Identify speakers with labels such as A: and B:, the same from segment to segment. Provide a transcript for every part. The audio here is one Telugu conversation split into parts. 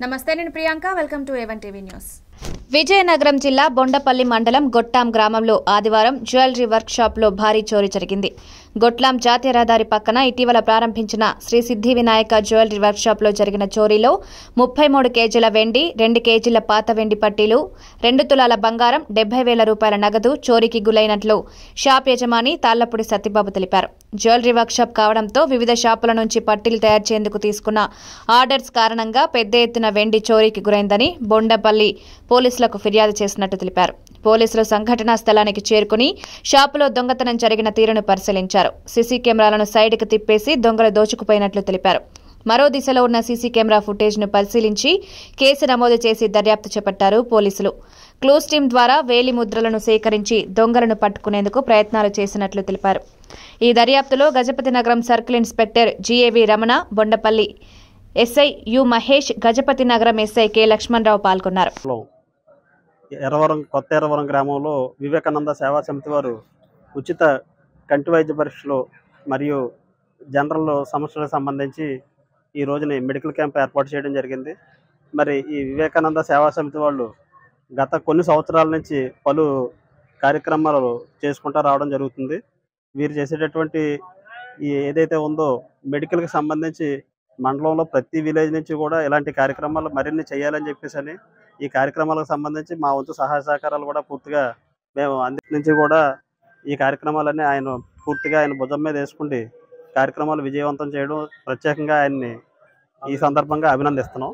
A: నమస్తే నేను Priyanka welcome to A one TV news
B: Vizianagaram జిల్లా బొండపల్లి మండలం గొట్టాం గ్రామంలో ఆదివారం జ్యువెలరీ వర్క్ షాప్లో భారీ చోరీ జరిగింది గొట్లాం జాతీయ రహదారి పక్కన ఇటీవల ప్రారంభించిన శ్రీ సిద్ధి వినాయక జ్యువెలరీ వర్క్ షాప్లో జరిగిన చోరీలో ముప్పై మూడు కేజీల వెండి రెండు కేజీల పాత వెండి పట్టీలు రెండు తులాల బంగారం డెబ్బై వేల రూపాయల నగదు చోరీకి గులైనట్లు షాప్ యజమాని తాళ్లపూడి సత్యబాబు తెలిపారు జ్యువెలరీ వర్క్ షాప్ కావడంతో వివిధ షాపుల నుంచి పట్టీలు తయారు చేసేందుకు తీసుకున్న ఆర్డర్స్ కారణంగా పెద్ద ఎత్తున వెండి చోరీకి గురైందని బొండపల్లి పోలీసులకు ఫిర్యాదు చేసినట్టు తెలిపారు పోలీసులు సంఘటనా స్థలానికి చేరుకుని షాపులో దొంగతనం జరిగిన తీరును పరిశీలించారు సీసీ కెమెరాలను సైడ్కి తిప్పేసి దొంగలు దోచుకుపోయినట్లు తెలిపారు మరో దిశలో ఉన్న సీసీ కెమెరా ఫుటేజ్ను పరిశీలించి కేసు నమోదు చేసి దర్యాప్తు చేపట్టారు పోలీసులు క్లూస్ టీం ద్వారా వేలి ముద్రలను సేకరించి దొంగలను పట్టుకునేందుకు ప్రయత్నాలు చేసినట్లు తెలిపారు ఈ దర్యాప్తులో Gajapathinagaram circle inspector GAV Ramana Bondapalli SI U Mahesh Gajapathinagaram SI K Lakshmanarao పాల్గొన్నారు
C: లో ఎర్రవరం కొత్త ఎర్రవరం గ్రామంలో వివేకానంద సేవా సమితి వారు ఉచిత కంటి వైద్య పరీక్షలు మరియు జనరల్ సమస్యలకు సంబంధించి ఈ రోజుని మెడికల్ క్యాంప్ ఏర్పాటు చేయడం జరిగింది మరి ఈ వివేకానంద సేవా సమితి వాళ్ళు గత కొన్ని సంవత్సరాల నుంచి పలు కార్యక్రమాలు చేసుకుంటూ రావడం జరుగుతుంది వీరు చేసేటటువంటి ఈ ఏదైతే ఉందో మెడికల్కి సంబంధించి మండలంలో ప్రతి విలేజ్ నుంచి కూడా ఇలాంటి కార్యక్రమాలు మరిన్ని చేయాలని చెప్పేసి అని ఈ కార్యక్రమాలకు సంబంధించి మా వంతు సహాయ సహకారాలు కూడా పూర్తిగా మేము అంది నుంచి కూడా ఈ కార్యక్రమాలన్నీ ఆయన పూర్తిగా ఆయన భుజం మీద వేసుకుండి కార్యక్రమాలు విజయవంతం చేయడం ప్రత్యేకంగా ఆయన్ని ఈ సందర్భంగా అభినందిస్తున్నాం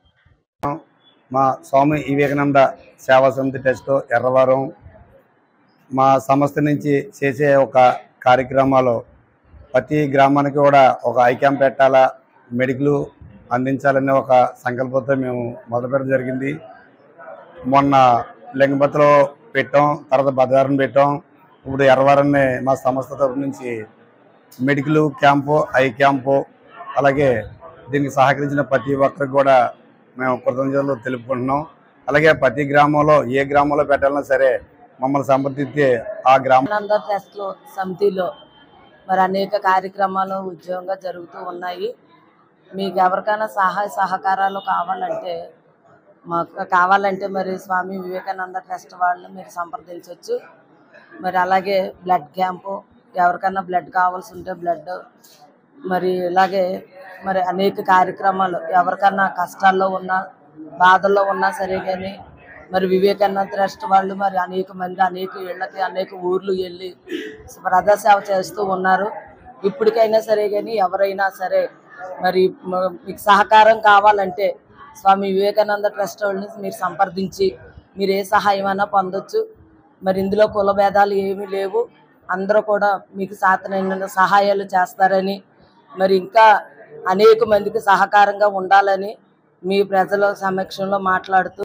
D: మా స్వామి వివేకానంద సేవా సమితి ట్రస్ట్ ఎర్రవరం మా సంస్థ నుంచి చేసే ఒక కార్యక్రమాలు ప్రతి గ్రామానికి కూడా ఒక ఐ క్యాంప్ పెట్టాలా మెడికల్ అందించాలనే ఒక సంకల్పంతో మేము మొదలుపెట్టడం జరిగింది మొన్న లింగపతిలో పెట్టాం తర్వాత బదారం పెట్టాం ఇప్పుడు ఎర్రవరాన్ని మా సంస్థ తరపు నుంచి మెడికల్ క్యాంపు ఐ క్యాంపు అలాగే దీనికి సహకరించిన ప్రతి ఒక్కరికి కూడా మేము కృతజ్ఞతలు తెలుపుకుంటున్నాం అలాగే ప్రతి గ్రామంలో ఏ గ్రామంలో పెట్టాలన్నా సరే మమ్మల్ని సంప్రదిస్తే ఆ గ్రామం
E: ఆనంద ట్రస్ట్లో సమితిలో మరి అనేక కార్యక్రమాలు ఉద్యోగంగా జరుగుతూ ఉన్నాయి మీకు ఎవరికైనా సహాయ సహకారాలు కావాలంటే మాకు కావాలంటే మరి స్వామి వివేకానంద ట్రస్ట్ వాళ్ళని మీరు సంప్రదించవచ్చు మరి అలాగే బ్లడ్ క్యాంపు ఎవరికైనా బ్లడ్ కావాల్సి ఉంటే బ్లడ్ మరి ఇలాగే మరి అనేక కార్యక్రమాలు ఎవరికన్నా కష్టాల్లో ఉన్నా బాధల్లో ఉన్నా సరే కానీ మరి వివేకానంద ట్రస్ట్ వాళ్ళు మరి అనేక మంది అనేక ఇళ్ళకి అనేక ఊర్లు వెళ్ళి ప్రజాసేవ చేస్తూ ఉన్నారు ఇప్పటికైనా సరే కానీ ఎవరైనా సరే మరి మ- మీకు సహకారం కావాలంటే స్వామి వివేకానంద ట్రస్ట్ వాళ్ళని మీరు సంప్రదించి మీరు ఏ సహాయం అయినా పొందొచ్చు మరి ఇందులో కుల భేదాలు ఏమీ లేవు అందరూ కూడా మీకు సాతనైన సహాయాలు చేస్తారని మరి ఇంకా అనేక మందికి సహకారంగా ఉండాలని మీ ప్రజల సమక్షంలో మాట్లాడుతూ